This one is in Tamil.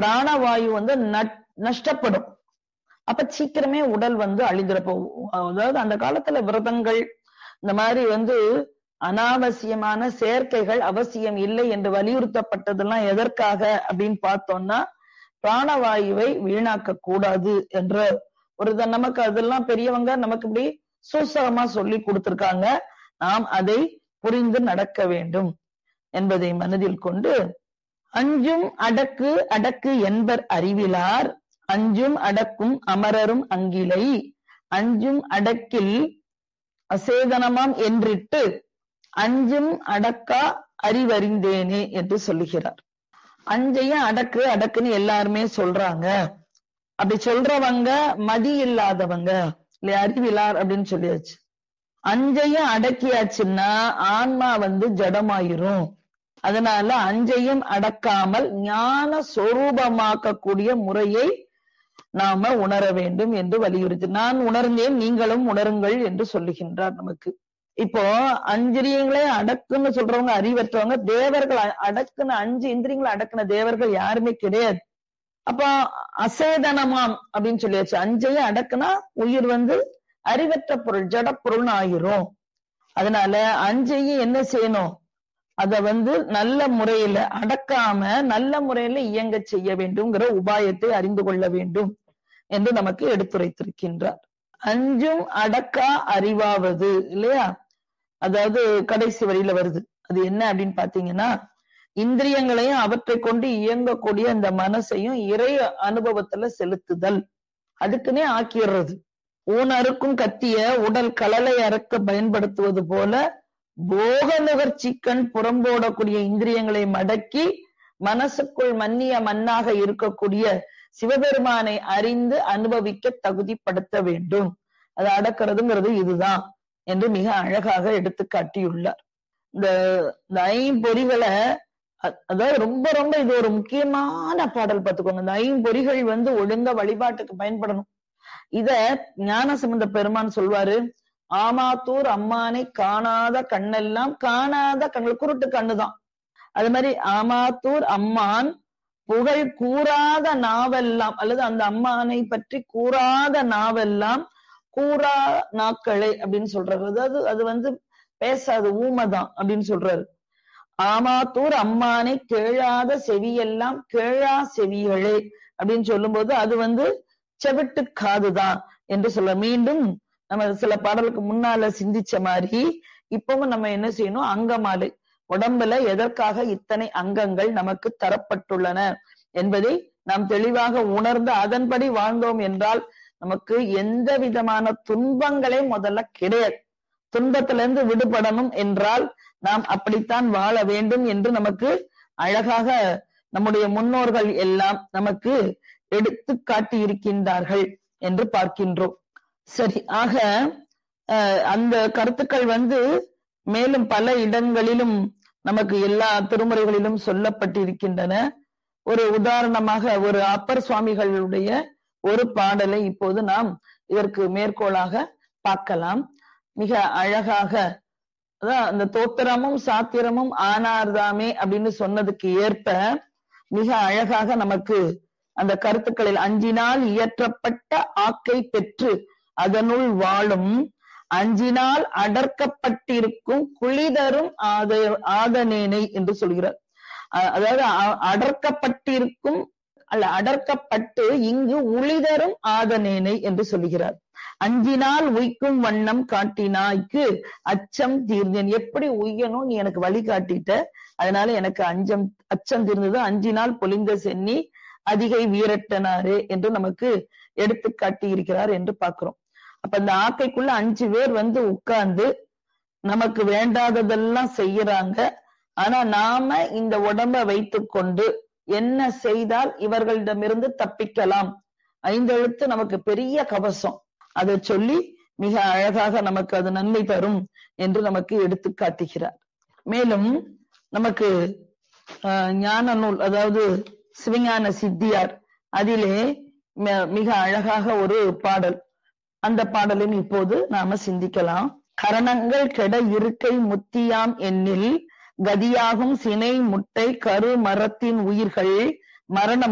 பிராணவாயு வந்து நட்- நஷ்டப்படும் அப்ப சீக்கிரமே உடல் வந்து அழிந்துறப்போ அதாவது அந்த காலத்துல விரதங்கள் இந்த மாதிரி வந்து அனாவசியமான சேர்க்கைகள் அவசியம் இல்லை என்று வலியுறுத்தப்பட்டதெல்லாம் எதற்காக அப்படின்னு பார்த்தோம்னா பிராணவாயுவை வீணாக்க கூடாது என்ற ஒரு இத- நமக்கு அதெல்லாம் பெரியவங்க நமக்கு இப்படி சூசகமா சொல்லி கொடுத்திருக்காங்க நாம் அதை புரிந்து நடக்க வேண்டும் என்பதை மனதில் கொண்டு அஞ்சும் அடக்கு அடக்கு என்பர் அறிவிலார் அஞ்சும் அடக்கும் அமரரும் அங்கிலை அஞ்சும் அடக்கில் அசேதனமாம் என்றிட்டு அஞ்சும் அடக்கா அறிவறிந்தேனே என்று சொல்லுகிறார் அஞ்சையும் அடக்கு அடக்குன்னு எல்லாருமே சொல்றாங்க அப்படி சொல்றவங்க மதி இல்லாதவங்க இல்லையா அறிவிலார் அப்படின்னு சொல்லியாச்சு அஞ்சையும் அடக்கியாச்சுன்னா ஆன்மா வந்து ஜடமாயிரும் அதனால அஞ்சையும் அடக்காமல் ஞான சொரூபமாக்கக்கூடிய முறையை நாம உணர வேண்டும் என்று வலியுறுத்தி நான் உணர்ந்தேன் நீங்களும் உணருங்கள் என்று சொல்லுகின்றார் நமக்கு இப்போ அஞ்சிரியங்களே அடக்குன்னு சொல்றவங்க அறிவற்றவங்க தேவர்கள் அ- அடக்குன அஞ்சு இந்திரியங்களை அடக்குன தேவர்கள் யாருமே கிடையாது அப்ப அசேதனமாம் அப்படின்னு சொல்லியாச்சு அஞ்சையும் அடக்குனா உயிர் வந்து அறிவற்ற பொருள் ஜட பொருள்னு ஆயிரும் அதனால அஞ்சையும் என்ன செய்யணும் அத வந்து நல்ல முறையில அடக்காம நல்ல முறையில இயங்க செய்ய வேண்டும்ங்கிற உபாயத்தை அறிந்து கொள்ள வேண்டும் என்று நமக்கு எடுத்துரைத்திருக்கின்றார் அஞ்சும் அடக்கா அறிவாவது இல்லையா அதாவது கடைசி வரியில வருது அது என்ன அப்படின்னு பாத்தீங்கன்னா இந்திரியங்களையும் அவற்றை கொண்டு இயங்கக்கூடிய அந்த மனசையும் இறை அனுபவத்துல செலுத்துதல் அதுக்குன்னே ஆக்கிடுறது ஊன் அறுக்கும் கத்திய உடல் கலலை அறுக்க பயன்படுத்துவது போல போக நுகர்ச்சிக்கண் புறம்போடக்கூடிய இந்திரியங்களை மடக்கி மனசுக்குள் மன்னிய மண்ணாக இருக்கக்கூடிய சிவபெருமானை அறிந்து அனுபவிக்க தகுதிப்படுத்த வேண்டும் அதை அடக்கிறதுங்கிறது இதுதான் என்று மிக அழகாக எடுத்து காட்டியுள்ளார் இந்த இந்த ஐம்பொறிகளை அ- அதாவது ரொம்ப ரொம்ப இது ஒரு முக்கியமான பாடல் பார்த்துக்கோங்க இந்த ஐம்பொறிகள் வந்து ஒழுங்கா வழிபாட்டுக்கு பயன்படணும் இத ஞானசம்பந்த பெருமான் சொல்வாரு ஆமாத்தூர் அம்மானை காணாத கண்ணெல்லாம் காணாத கண்கள் குருட்டு கண்ணுதான் அது மாதிரி ஆமாத்தூர் அம்மான் புகழ் கூறாத நாவெல்லாம் அல்லது அந்த அம்மானை பற்றி கூறாத நாவெல்லாம் கூறா நாக்களே அப்படின்னு சொல்றாரு அதாவது அது வந்து பேசாது ஊமைதான் அப்படின்னு சொல்றாரு ஆமாத்தூர் அம்மானை கேளாத செவியெல்லாம் கேளா செவிகளே அப்படின்னு சொல்லும்போது அது வந்து செவிட்டு காதுதான் என்று சொல்ல மீண்டும் நம்ம சில பாடலுக்கு முன்னால சிந்திச்ச மாதிரி இப்பவும் நம்ம என்ன செய்யணும் அங்கமாலை உடம்புல எதற்காக இத்தனை அங்கங்கள் நமக்கு தரப்பட்டுள்ளன என்பதை நாம் தெளிவாக உணர்ந்து அதன்படி வாழ்ந்தோம் என்றால் நமக்கு எந்த விதமான துன்பங்களே முதல்ல கிடையாது துன்பத்திலிருந்து விடுபடணும் என்றால் நாம் அப்படித்தான் வாழ வேண்டும் என்று நமக்கு அழகாக நம்முடைய முன்னோர்கள் எல்லாம் நமக்கு எடுத்து காட்டி இருக்கின்றார்கள் என்று பார்க்கின்றோம் சரி ஆக அஹ், அந்த கருத்துக்கள் வந்து மேலும் பல இடங்களிலும் நமக்கு எல்லா திருமுறைகளிலும் சொல்லப்பட்டிருக்கின்றன ஒரு உதாரணமாக ஒரு அப்பர் சுவாமிகளுடைய ஒரு பாடலை இப்போது நாம் இதற்கு மேற்கோளாக பார்க்கலாம் மிக அழகாக அதான் அந்த தோத்திரமும் சாத்திரமும் ஆனார்தாமே அப்படின்னு சொன்னதுக்கு ஏற்ப மிக அழகாக நமக்கு அந்த கருத்துக்களில் அஞ்சினால் இயற்றப்பட்ட ஆக்கை பெற்று அதனுள் வாழும் அஞ்சினால் அடர்க்கப்பட்டிருக்கும் குளிதரும் ஆத ஆதனேனை என்று சொல்கிறார் அ- அதாவது அ- அடர்க்கப்பட்டிருக்கும் அல்ல அடர்க்கப்பட்டு இங்கு உளிதரும் ஆதனேனை என்று சொல்லுகிறார் அஞ்சினால் உய்க்கும் வண்ணம் காட்டினாய்க்கு அச்சம் தீர்ந்தேன் எப்படி உய்யணும் நீ எனக்கு வழி காட்டிட்ட அதனால எனக்கு அஞ்சம் அச்சம் தீர்ந்தது அஞ்சினால் பொலிந்த சென்னி அதிகை வீரட்டனாரே என்று நமக்கு எடுத்து காட்டி இருக்கிறார் என்று பார்க்கிறோம் அப்ப இந்த ஆக்கைக்குள்ள அஞ்சு பேர் வந்து உட்கார்ந்து நமக்கு வேண்டாததெல்லாம் செய்யறாங்க ஆனா நாம இந்த உடம்ப வைத்துக்கொண்டு என்ன செய்தால் இவர்களிடமிருந்து தப்பிக்கலாம் ஐந்தெழுத்து நமக்கு பெரிய கவசம் அதை சொல்லி மிக அழகாக நமக்கு அது நன்மை தரும் என்று நமக்கு எடுத்து காட்டுகிறார் மேலும் நமக்கு ஆஹ், ஞான நூல் அதாவது சிவஞான சித்தியார் அதிலே ம- மிக அழகாக ஒரு பாடல் அந்த பாடலின் இப்போது நாம சிந்திக்கலாம் கரணங்கள் கெட இருக்கை முத்தியாம் எண்ணில் கதியாகும் சினை முட்டை கரு மரத்தின் உயிர்கள் மரணம்